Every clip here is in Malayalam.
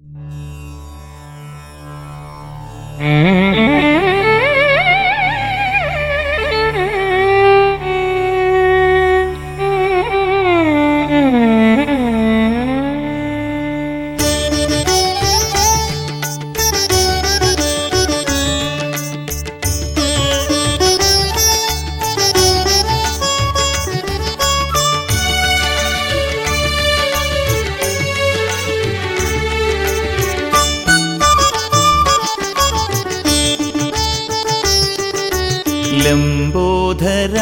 ലംബോധര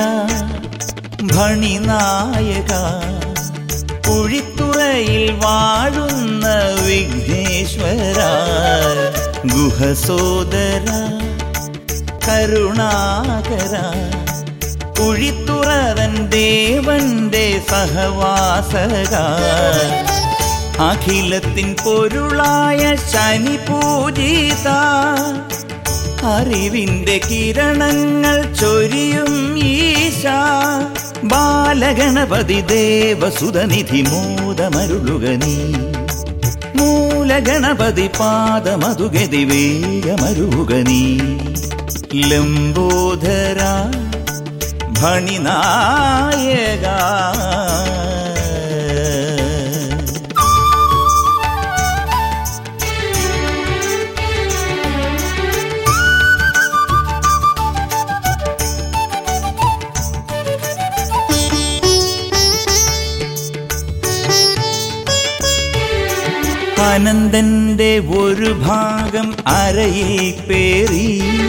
ഭണിനായക കുഴിത്തുറയിൽ വാഴുന്ന വിഘ്നേശ്വര ഗുഹസോദര കരുണാകര കുഴിത്തുറവൻ ദേവന്റെ സഹവാസക അഖിലത്തിൻ പൊരുളായ ശനി പൂജിത അറിവിന്റെ കിരണങ്ങൾ ചൊരിയും ഈശ ബാലഗണപതി ദേവസുതനിധി മോദമരുളുക നീ മൂലഗണപതി പാദമതുഗതി വേഗമരുക നീ ലംബോധര ഭണിനായക അനന്തന്റെ ഒരു ഭാഗം അരയിൽ പേറി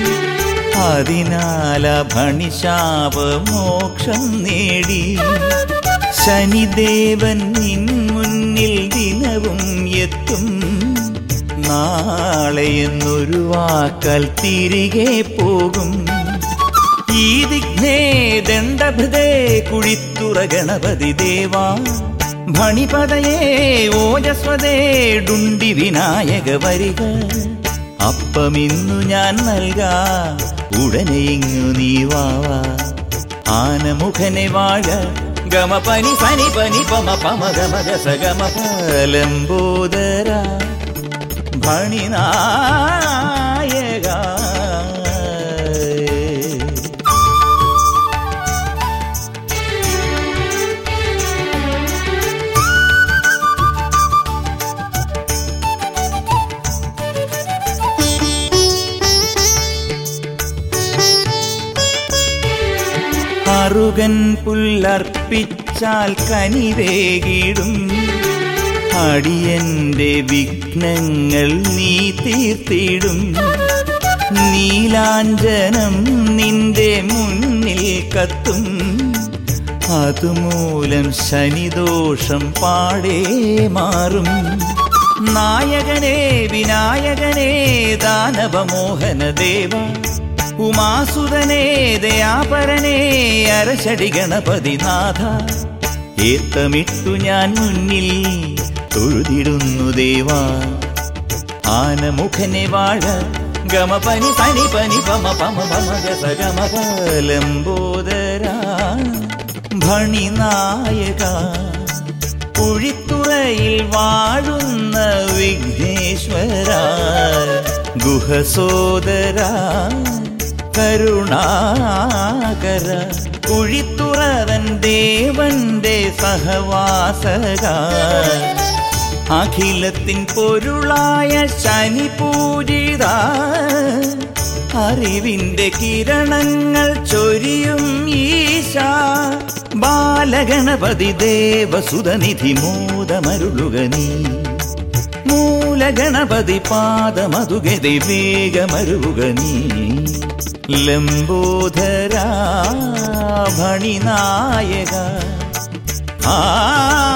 അതിനാല ഭണിശാപ മോക്ഷം നേടി ശനിദേവൻ നിൻ മുന്നിൽ ദിനവും എത്തും നാളെ എന്നൊരു വാക്കാൽ തിരികെ പോകും ഈ ദിഗ്നേ ദണ്ഡഭൃതേ കുഴിത്തുറ ഗണപതി ദേവാ ഭണിപതയേ ഓജസ്വതേ ഡുണ്ടി വിനായക വരിക അപ്പമിന്നു ഞാൻ നൽകാ ഉടനെ ഇങ്ങു നീ വാവാ ആനമുഖനെ വാഴ ഗമ പനി സനി പനി പമ പമ ഗമ ഗസ ഗമ ലംബോദര ഭണിനായക അറുകൻ പുല്ലർപ്പിച്ചാൽ കനിവേകിടും അടിയന്റെ വിഘ്നങ്ങൾ നീ തീർത്തിടും നീലാഞ്ജനം നിന്റെ മുന്നിൽ കത്തും അതുമൂലം ശനിദോഷം പാടേ മാറും നായകനേ വിനായകനേ ദാനവമോഹന ദേവ ഉമാസുതനേ ദയാപരനേ അരശടി ഗണപതി നാഥ ഏത്തമിട്ടു ഞാൻ മുന്നിൽ തൊഴുതിടുന്നു ദേവാ ആനമുഖനെ വാഴ ഗമ പനി സനി പനി പമ പമ പമ ഗസ ഗമ ലംബോദര ഭണിനായക കുഴിത്തുറയിൽ വാഴുന്ന വിഘ്നേശ്വര ഗുഹസോദര കരുണാകര കുഴിത്തുറവൻ ദേവന്റെ സഹവാസക അഖിലത്തിൻ പൊരുളായ ശനി പൂജിത അറിവിന്റെ കിരണങ്ങൾ ചൊരിയും ഈശ ബാലഗണപതി ദേവസുതനിധി മോദമരുളുക നീ മൂലഗണപതി പാദമതുഗതി വേഗമരുക നീ ലംബോധര ഭണിനായക ആ